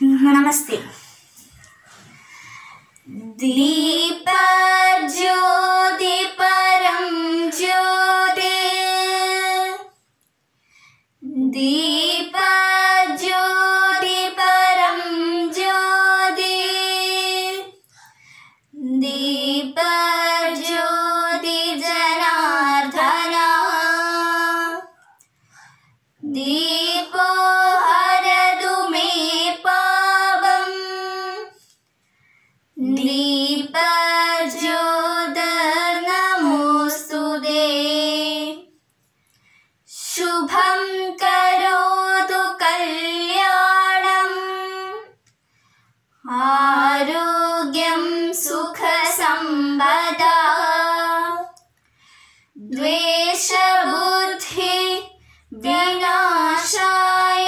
नमस्ते दीपज्योति परं ज्योति दीपज्योति परं ज्योति दीपज्योति जनार्दना दीपो हरतु मे पापम् दीपज्योतिर्नमोऽस्तु ते शुभं करोतु कल्याणम् आरोग्यं सुखसम्पदा द्वेषबुद्धि विनाशाय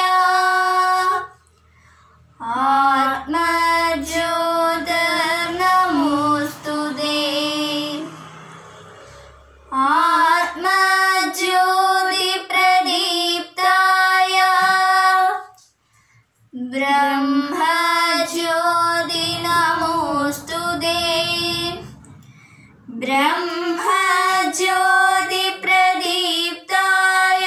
आत्मज्योतिर्नमोऽस्तु ते आत्मज्योतिप्रदीप्ताय ब्रह्मज्योति नमोऽस्तु ते ब्रह्मज्योतिप्रदीप्ताय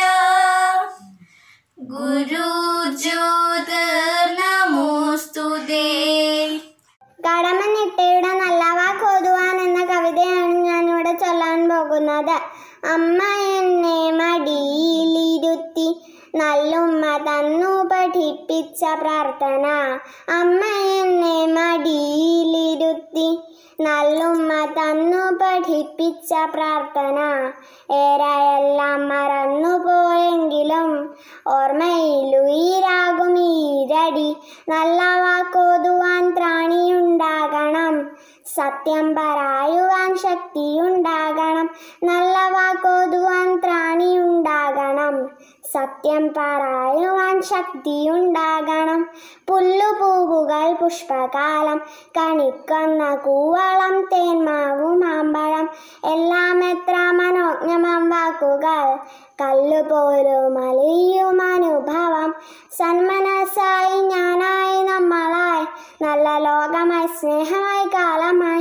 गुरुज्योतिर्नमोऽस्तु ते കടമനിട്ടയുടെ നല്ല വാക്കോതുവാൻ എന്ന കവിതയാണ് ഞാനിവിടെ ചൊല്ലാൻ പോകുന്നത് അമ്മ എന്നെ മടിയിലിരുത്തി നല്ലുമ്മ തന്നു പഠിപ്പിച്ച പ്രാർത്ഥന അമ്മ എന്നെ മടിയിലിരുത്തി നല്ലുമ്മ തന്നു പഠിപ്പിച്ച പ്രാർത്ഥന ഏറെയെല്ലാം മറന്നു പോയെങ്കിലും ഓർമ്മയിലുയിരാകും ഈരടി നല്ല വാക്കോതുവാൻ ത്രാണിയുണ്ടാകണം സത്യം പറയുവാൻ ശക്തിയുണ്ടാകണം നല്ല വാക്കോതുവാൻ ത്രാണിയുണ്ടാകണം സത്യം പറയുവാൻ ശക്തിയുണ്ടാകണം പുല്ലുപൂവുകൾ പുഷ്പകാലം കണിക്കുന്ന കൂവളം തേന്മാവും മാമ്പഴം എല്ലാം എത്ര മനോജ്ഞമാം വാക്കുകൾ കല്ലുപോലും അലിയും അനുഭവം സന്മനസ്സായി ഞാനായി നമ്മളായി നല്ല ലോകമായി സ്നേഹമായി കാലമായി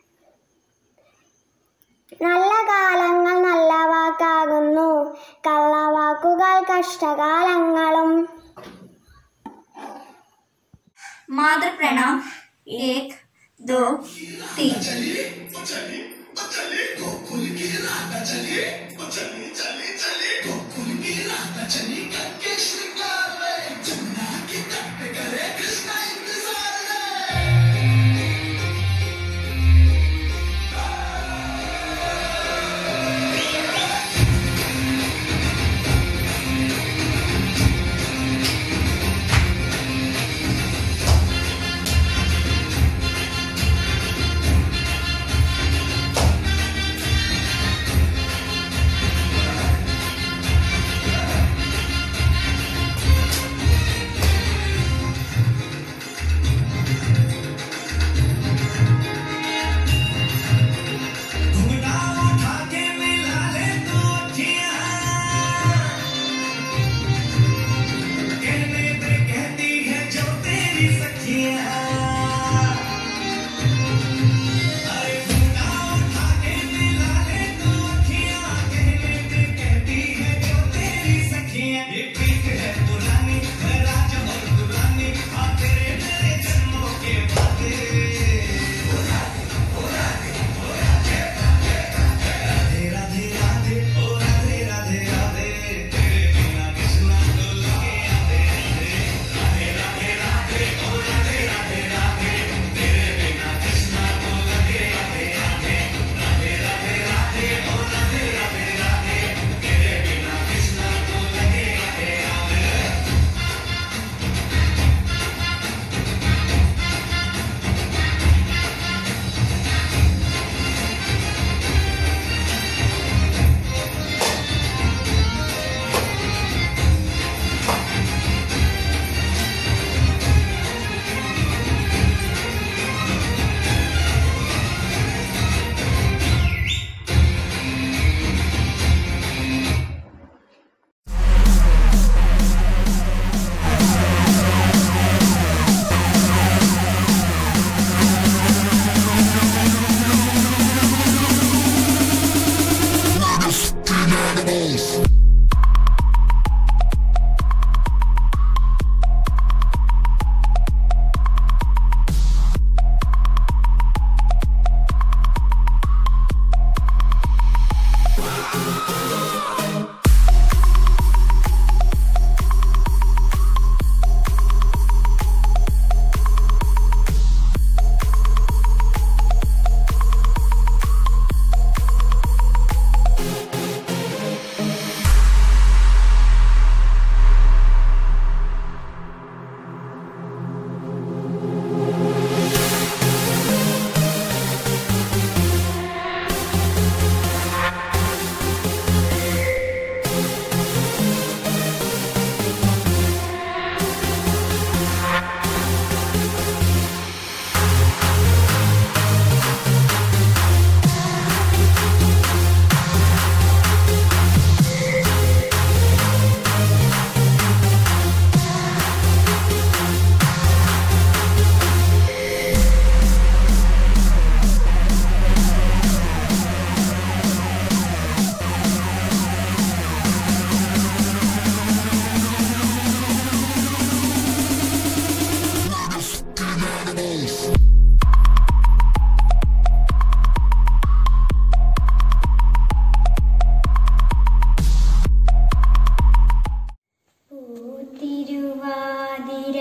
നല്ല കാലങ്ങൾ നല്ല വാക്കാകുന്നു കള്ളവാക്കുകൾ കഷ്ടകാലങ്ങളും मातृ प्रणाम एक दो तीन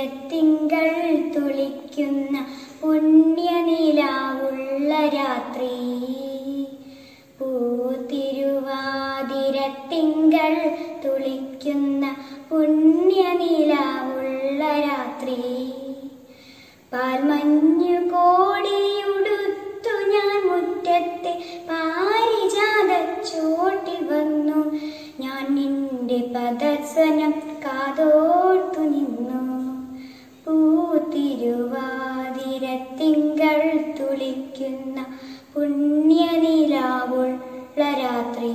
പൂതിരുവാതിരത്തിങ്കൾ തുളിക്കുന്ന പുണ്യനിലാവുള്ള രാത്രി പൂത്തിരുവാതിരത്തിങ്കൾ തുളിക്കുന്ന പുണ്യനിലാവുള്ള രാത്രി പാൽമഞ്ഞു കോടിയുടുത്തു ഞാൻ മുറ്റത്തെ പാരിജാതച്ചോട്ടിൽ വന്നു ഞാൻ നിന്റെ പദസനം കാതോർത്തു നിന്നു പൂത്തിരുവാതിരത്തിങ്കൾ തുളിക്കുന്ന പുണ്യനിലാവുള്ള രാത്രി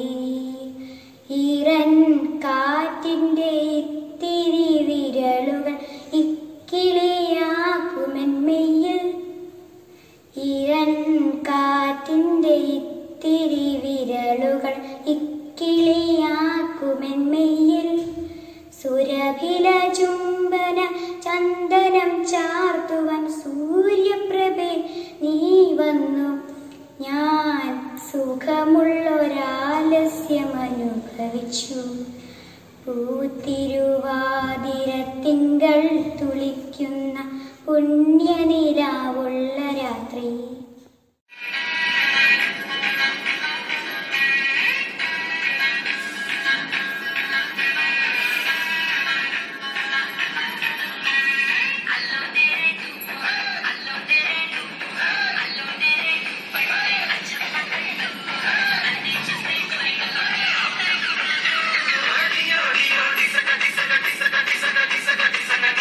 ഈറൻ കാറ്റിൻ്റെ ഇത്തിരി വിരലുകൾ ഇക്കിളിയാക്കുമെന്മയിൽ ഈറൻ കാറ്റിൻ്റെ ഇത്തിരി വിരലുകൾ ഇക്കിളിയാക്കുമെന്മയിൽ സുരഭില ചുംബന ചന്ദനം ചാർത്തുവൻ സൂര്യപ്രഭേ നീ വന്നു ഞാൻ സുഖമുള്ളൊരാലസ്യമനുഭവിച്ചു പൂത്തിരുവാതിരത്തിങ്കൾ തുളിക്കുന്ന പുണ്യനിലാവുള്ള രാത്രി Disaka, disaka, disaka, disaka, disaka, disaka, disaka,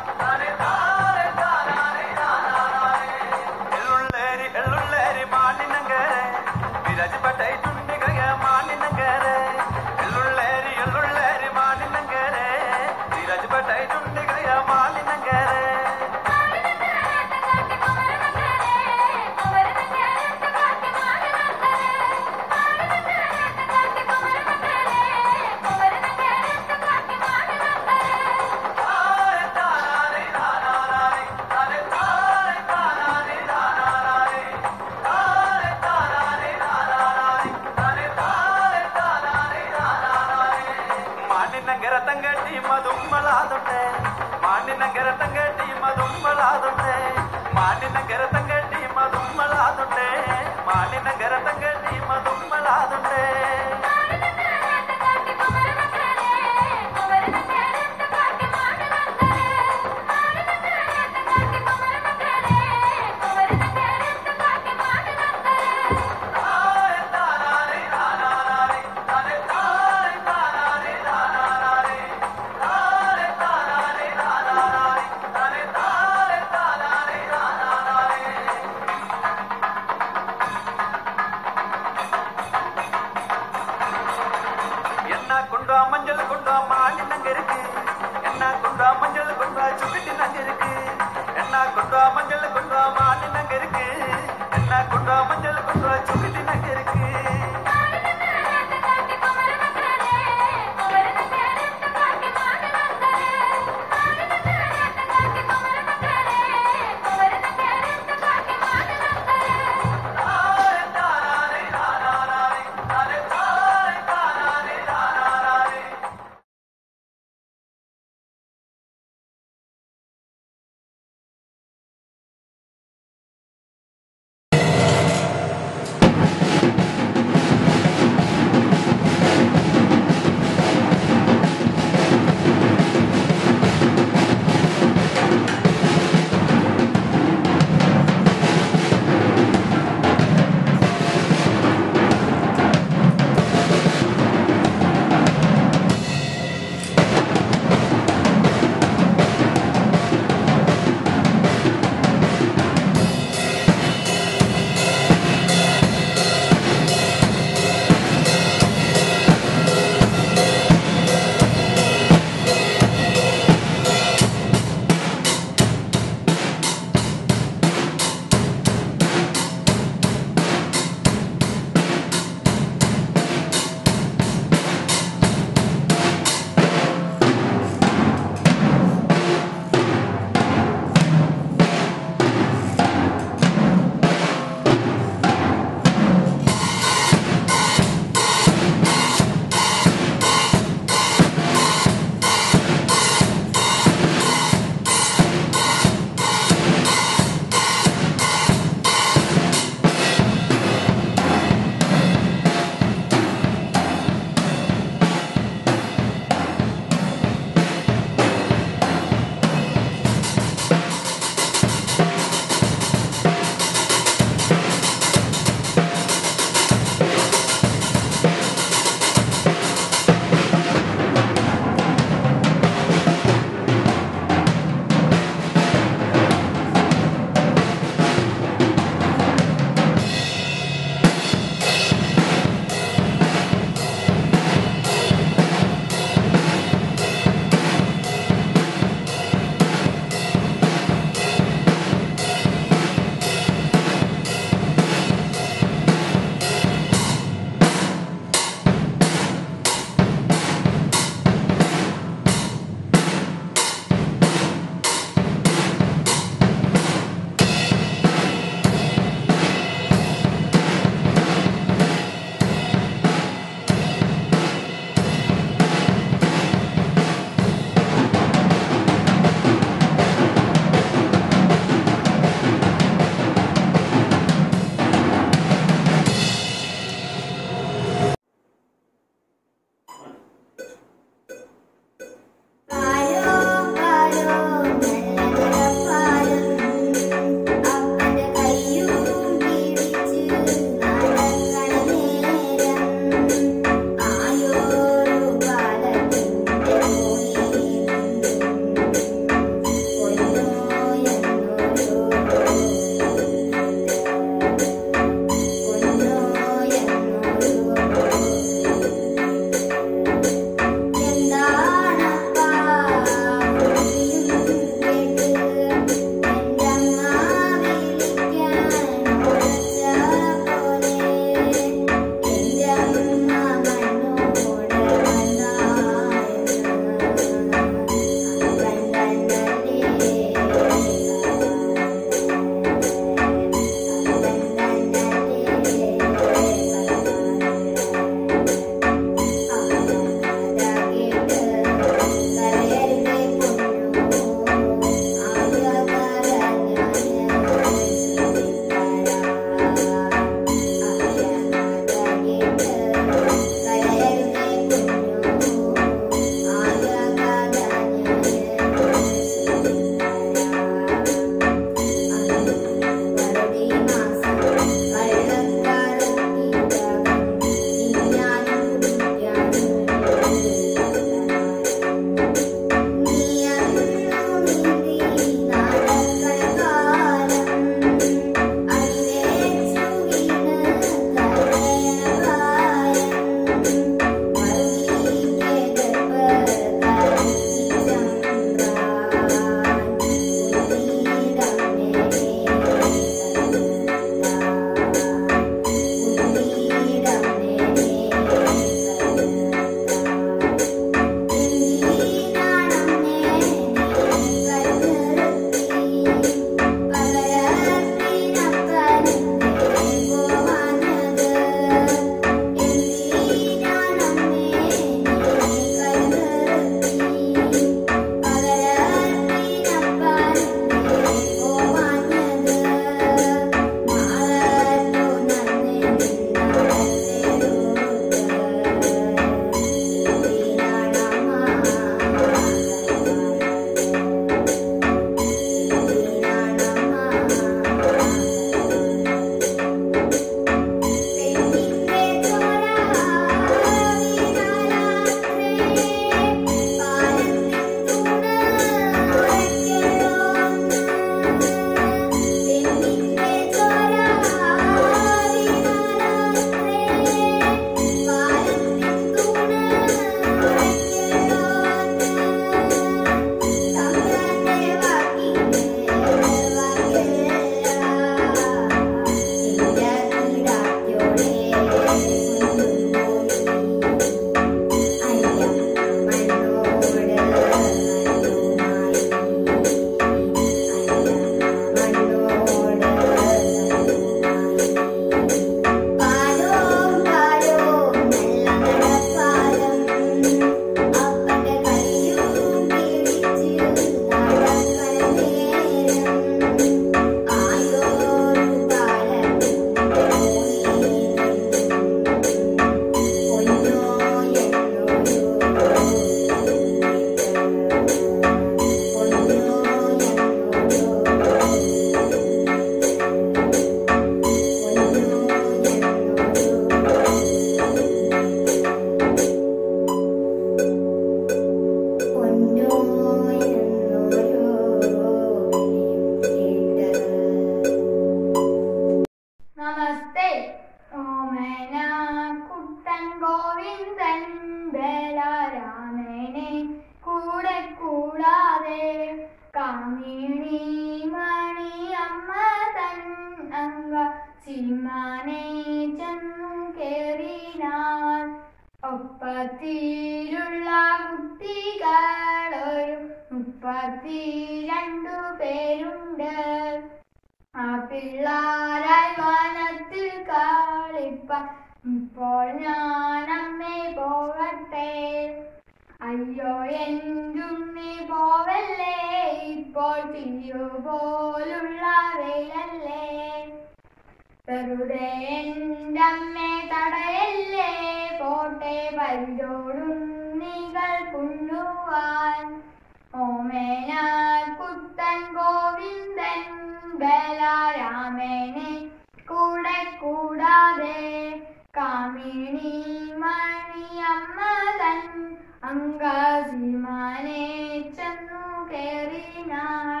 ചിമ്മാനെ ചെന്നു കേറിനാൻ ഒപ്പത്തിലുള്ള കുട്ടികൾ ഒരു മുപ്പത്തി രണ്ടു പേരുണ്ട് ആ പിള്ളാരായി വനത്തിൽ കളിപ്പ ഇപ്പോൾ ഞാൻ അമ്മേ പോകട്ടെ അയ്യോ എന്തുണ്ണി പോവല്ലേ ഇപ്പോൾ തീരു പോലുള്ള വെയിലല്ലേ വെറുതെ എൻ്റെ അമ്മേ തടയല്ലേ പോട്ടെ പരിചോടുണ്ണികൾ കുണ്ണുവാൻ ഓമേന കുത്തൻ ഗോവിന്ദൻ ബലരാമനെ കൂടെ കൂടാതെ കാമിനി മണിയമ്മ തൻ അങ്കാസിമാനെ ചെന്നു കേറിനാൾ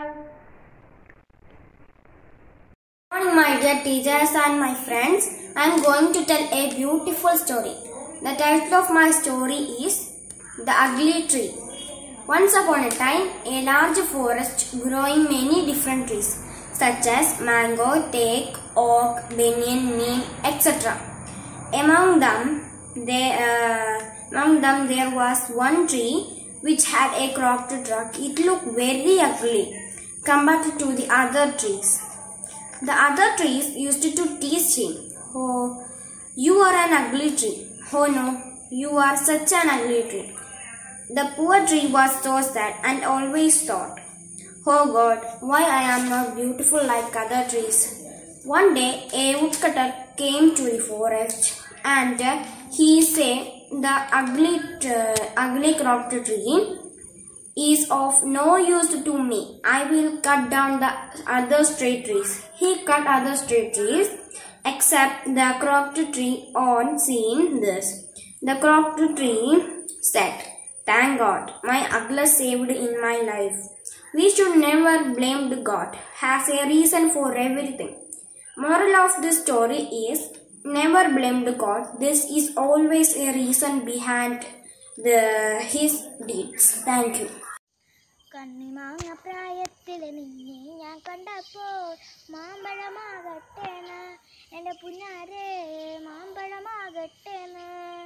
morning, my dear teachers and my friends. I am going to tell a beautiful story. The title of my story is The Ugly Tree. Once upon a time, a large forest growing many different trees, such as mango, teak, oak, banyan, neem, etc. Among them, there, uh, among them there was one tree which had a cropped trunk. It looked very ugly compared to the other trees. The other trees used to tease him. Oh, you are an ugly tree. Oh no, you are such an ugly tree. The poor tree was so sad and always thought, Oh God, why I am not beautiful like other trees. One day a woodcutter came to the forest and uh, he said, The ugly, t- ugly cropped tree is of no use to me. I will cut down the other straight trees. He cut other straight trees except the cropped tree on seeing this. The cropped tree said, Thank God, my ugly saved in my life. We should never blame God, has a reason for everything. Moral of this story is never blame God. This is always a reason behind the his deeds. Thank you. കണ്ണിമാങ്ങ പ്രായത്തിൽ നിന്നെ ഞാൻ കണ്ടപ്പോൾ മാമ്പഴമാകട്ടേന്ന് എൻ്റെ പുന്നാരെ മാമ്പഴമാകട്ടേന്ന്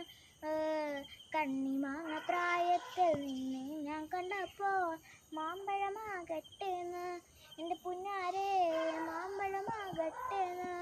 കണ്ണിമാങ്ങ പ്രായത്തിൽ നിന്നെ ഞാൻ കണ്ടപ്പോൾ മാമ്പഴമാകട്ടേന്ന് എൻ്റെ പുന്നാരെ മാമ്പഴമാകട്ടേന്ന്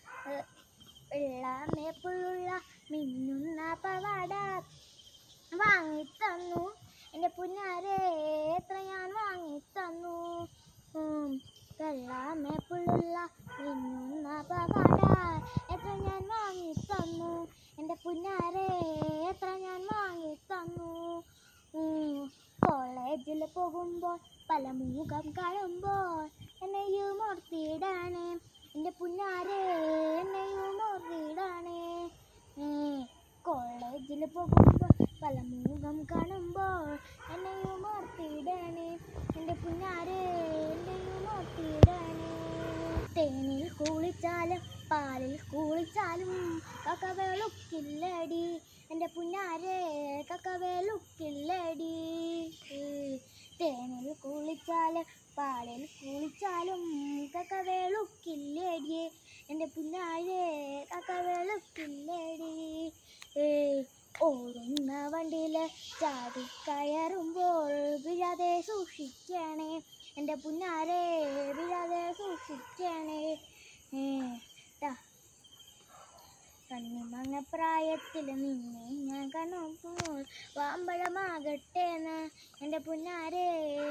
വെള്ളമേപ്പുള്ള മിന്നുന്ന പവാട വാങ്ങിത്തന്നു എൻ്റെ പുന്നാരെ എത്ര ഞാൻ വാങ്ങിത്തന്നു ഉം, വെള്ളമേപ്പുള്ള മിന്നുന്ന പവാട എത്ര ഞാൻ വാങ്ങിത്തന്നു എൻ്റെ പുന്നാരെ എത്ര ഞാൻ വാങ്ങിത്തന്നു ഉം, കോളേജിൽ പോകുമ്പോൾ പല മുഖം കാണുമ്പോൾ എന്നെയും ഓർത്തിടാനേ എൻ്റെ പുന്നാരെ എന്നെയും ഓർത്തിടാനേ ഉം, കോളേജിൽ പോകുമ്പോൾ പല മുഖം കാണുമ്പോൾ എന്നെയും ഓർത്തിടാനേ എൻ്റെ പുന്നാരെ എന്നെയും ഓർത്തിടാനേ തേനിൽ കുളിച്ചാലും പാലിൽ കുളിച്ചാലും കക്ക വെളുക്കില്ലടി എൻ്റെ പുന്നാരെ കക്ക വെളുക്കില്ലടി തേനിൽ കുളിച്ചാലും പാലിൽ കുളിച്ചാലും കക്ക വെളുക്കില്ലടി എൻ്റെ പുന്നാരെ കക്ക വെളുക്കില്ലടി ഓടുന്ന വണ്ടിയിൽ ചാടി കയറുമ്പോൾ വീഴാതെ സൂക്ഷിക്കണേ എൻ്റെ പുന്നാരെ വീഴാതെ സൂക്ഷിക്കണേ ഏ, ടാ. കണ്ണിമങ്ങ പ്രായത്തിൽ നിന്നെ ഞാൻ കാണുമ്പോൾ മാമ്പഴമാകട്ടേന്ന് എൻ്റെ പുന്നാരെ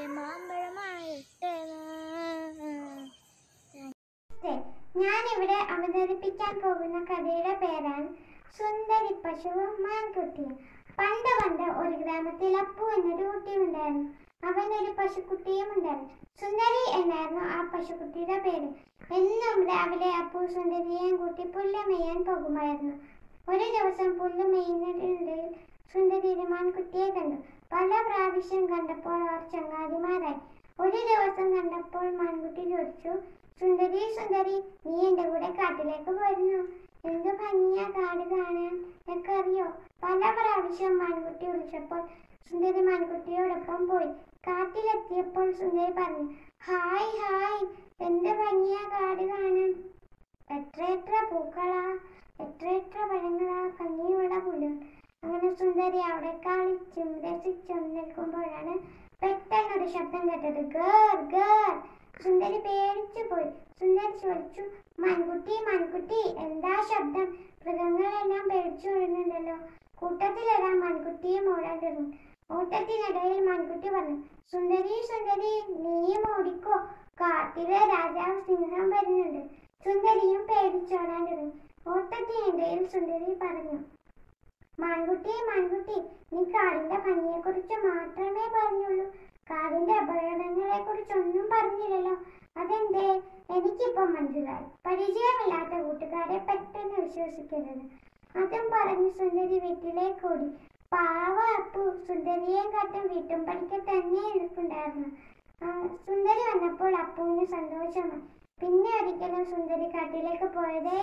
മാമ്പഴമാകട്ടേന്ന് ഞാനിവിടെ അവതരിപ്പിക്കാൻ പോകുന്ന കഥയുടെ പേരാണ് സുന്ദരി പശുവും മാൻകുട്ടിയും പണ്ട് പണ്ട് ഒരു ഗ്രാമത്തിൽ അപ്പു എന്നൊരു കുട്ടിയുണ്ടായിരുന്നു അവനൊരു പശുക്കുട്ടിയും ഉണ്ടായിരുന്നു സുന്ദരി എന്നായിരുന്നു ആ പശുക്കുട്ടിയുടെ പേര് എന്നും രാവിലെ അപ്പു സുന്ദരിയെയും കൂട്ടി പുല്ല് മെയ്യാൻ പോകുമായിരുന്നു ഒരു ദിവസം പുല്ല് മെയ്യുന്നതിനിടയിൽ സുന്ദരി ഒരു മാൻകുട്ടിയെ കണ്ടു പല പ്രാവശ്യം കണ്ടപ്പോൾ അവർ ചങ്ങാതിമാരായി ഒരു ദിവസം കണ്ടപ്പോൾ മാൻകുട്ടി ചോദിച്ചു സുന്ദരി സുന്ദരി നീ എന്റെ കൂടെ കാട്ടിലേക്ക് പോയിരുന്നു എന്ത് ഭംഗിയാ കാട് കാണാൻ എനിക്കറിയോ പല പ്രാവശ്യം മാൻകുട്ടി വിളിച്ചപ്പോൾ സുന്ദരി മാൻകുട്ടിയോടൊപ്പം പോയി കാട്ടിലെത്തിയപ്പോൾ സുന്ദരി പറഞ്ഞു ഹായ് ഹായ് എന്ത് ഭംഗിയാ കാട് കാണാൻ എത്ര എത്ര പൂക്കളാ എത്ര എത്ര പഴങ്ങളാ കഞ്ഞിയുള്ള പുല്ലും അങ്ങനെ സുന്ദരി അവിടെ കളിച്ചും രസിച്ചും നിൽക്കുമ്പോഴാണ് പെട്ടെന്നൊരു ശബ്ദം കേട്ടത് ഗേർ ഗേർ സുന്ദരി പേടിച്ചു പോയി സുന്ദരി ചോദിച്ചു മൺകുട്ടി മൺകുട്ടി എന്താ ശബ്ദം മൃഗങ്ങളെല്ലാം പേടിച്ചു ഓടുന്നുണ്ടല്ലോ കൂട്ടത്തിലൊരാ മൺകുട്ടിയും ഓടാണ്ടിരുന്നു ഓട്ടത്തിനിടയിൽ മൺകുട്ടി പറഞ്ഞു സുന്ദരി സുന്ദരി നീയും ഓടിക്കോ കാട്ടിലെ രാജാവ് സിംഹം വരുന്നുണ്ട് സുന്ദരിയും പേടിച്ചോടാണ്ടിരുന്നു ഓട്ടത്തിനിടയിൽ സുന്ദരി പറഞ്ഞു മാൻകുട്ടി മാൻകുട്ടി നീ കാടിന്റെ ഭംഗിയെ കുറിച്ച് മാത്രമേ പറഞ്ഞുള്ളൂ കാടിന്റെ അപകടങ്ങളെ കുറിച്ചൊന്നും പറഞ്ഞില്ലല്ലോ അതെന്തേ എനിക്കിപ്പോ മനസ്സിലായി പരിചയമില്ലാത്ത കൂട്ടുകാരെ പെട്ടെന്ന് വിശ്വസിക്കരുത് അതും പറഞ്ഞ് സുന്ദരി വീട്ടിലേക്ക് ഓടി പാവ അപ്പു സുന്ദരിയെ കാട്ടും വീട്ടും പണിക്ക് തന്നെ എളുപ്പുണ്ടായിരുന്നു ആ, സുന്ദരി വന്നപ്പോൾ അപ്പുവിന് സന്തോഷമായി പിന്നെ ഒരിക്കലും സുന്ദരി കാട്ടിലേക്ക് പോയതേ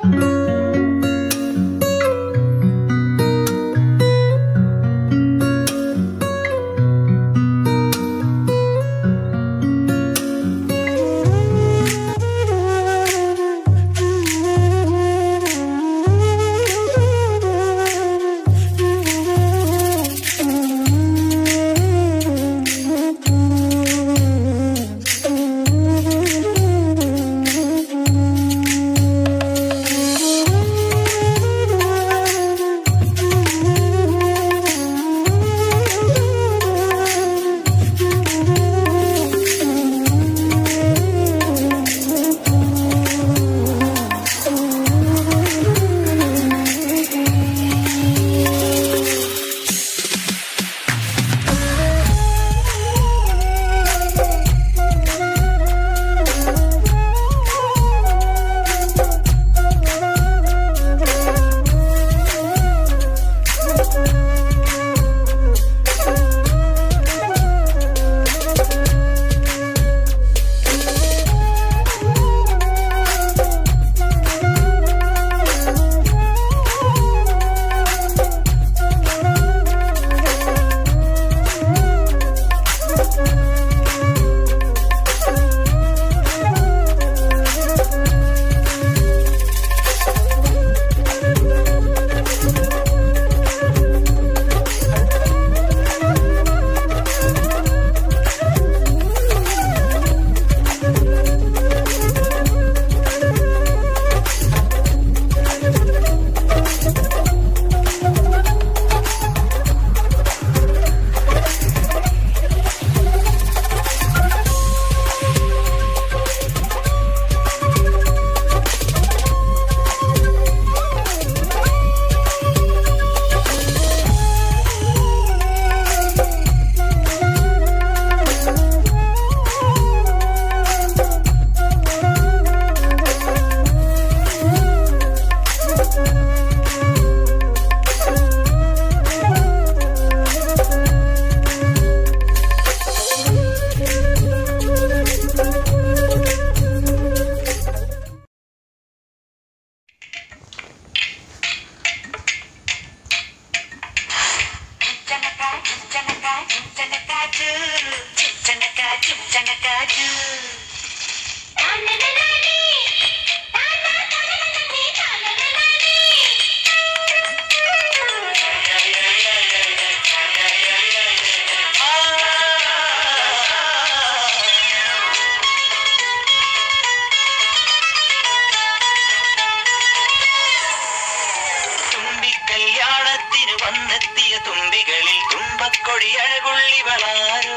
തുമ്പിക്കല്യാണത്തിന് വന്നെത്തിയ തുമ്പികളിൽ തുമ്പക്കൊടി അഴകുള്ളിവളാരോ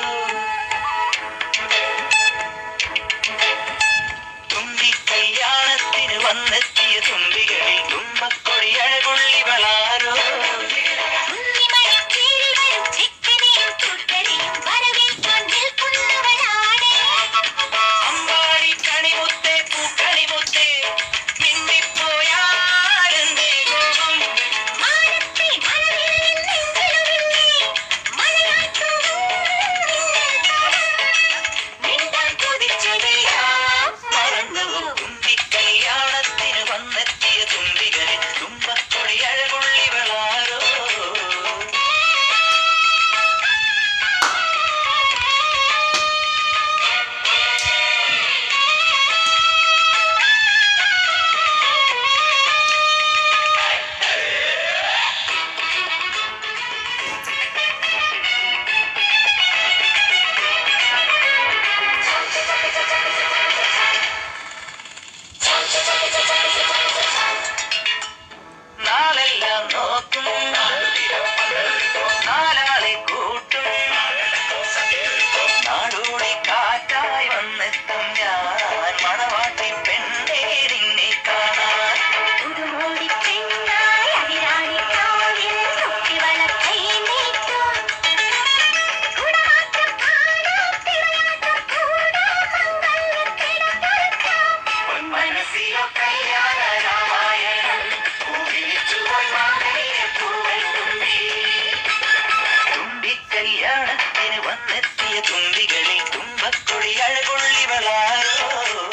തുമ്പിക്കല്യാണത്തിന് വന്നെത്തിയ തുമ്പികളിൽ തുമ്പക്കൊടി അഴകുള്ളിവളാരോ അമ്പാടി കണിമുത്തേ പൂക്കണിമുത്തേ മിണ്ടിപ്പോയാലെന്തേ കോപം മിണ്ടാൻ കൊതിച്ചതെല്ലാം മറന്നു തുമ്പിക്കല്യാണത്തിന് വന്ന വന്നെത്തിയ തുമ്പികളിൽ തുമ്പക്കൊടി അഴകൊള്ളിവളാരോ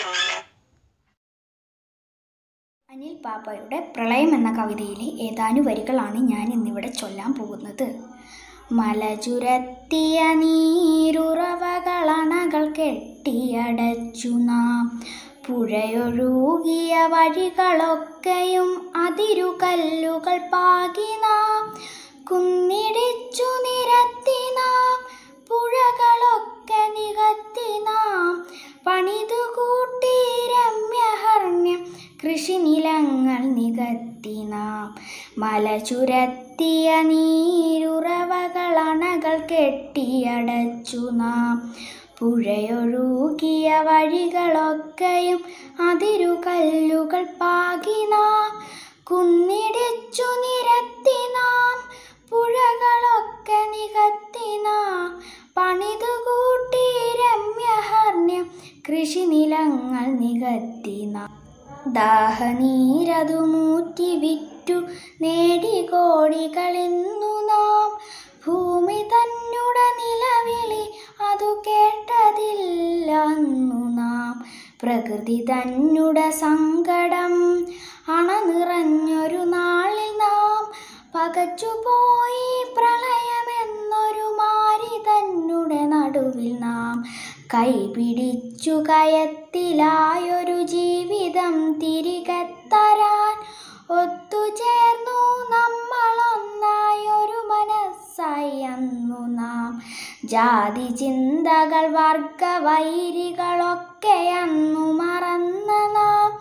അനിൽ പാപ്പയുടെ പ്രളയം എന്ന കവിതയിലെ ഏതാനും വരികളാണ് ഞാൻ ഇന്നിവിടെ ചൊല്ലാൻ പോകുന്നത് മലചുരത്തിയ നീരുറവകളണകൾ കെട്ടിയടച്ചു നാം പുഴയൊഴുകിയ വഴികളൊക്കെയും അതിരുകല്ലുകൾ പാകി നാം കുന്നിടിച്ചു നിരത്തി നാം പുഴകളൊക്കെ നികത്തി നാം പണിതുകൂട്ടി രമ്യഹർണ്യം കൃഷിനിലങ്ങൾ നികത്തി നാം മല ചുരത്തിയ നീരുറവകളണകൾ കെട്ടിയടച്ചു നാം പുഴയൊഴുകിയ വഴികളൊക്കെയും അതിരുകല്ലുകൾ പാകി നാം കുന്നിടിച്ചു നിരത്തി നാം പുഴകളൊക്കെ നികത്തി നാം പണിതുകൂട്ടി രമ്യഹർണ്യം കൃഷിനിലങ്ങൾ നികത്തി നാം ദാഹനീരതു മൂറ്റി വിറ്റു നേടി കോടികളിന്നു നാം ഭൂമി തന്നുടെ നിലവിളി അതു കേട്ടതില്ല അന്നു നാം പ്രകൃതി തന്നുടെ സങ്കടം അണനിറഞ്ഞൊരു നാളിൽ നാം പകച്ചുപോയി പ്രളയമെന്നൊരു മാരി തന്നുടെ നടുവിൽ നാം കൈപിടിച്ചു കയത്തിലായൊരു ജീവിതം തിരികെ തരാൻ ഒത്തുചേർന്നു നമ്മളൊന്നായൊരു മനസ്സായി അന്നു നാം ജാതി ചിന്തകൾ വർഗവൈരികളൊക്കെ അന്നു മറന്ന നാം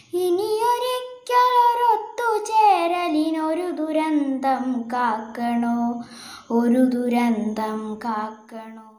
ഇനിയൊരിക്കലൊരൊത്തുചേരലിനൊരു ദുരന്തം കാക്കണോ ഒരു ദുരന്തം കാക്കണോ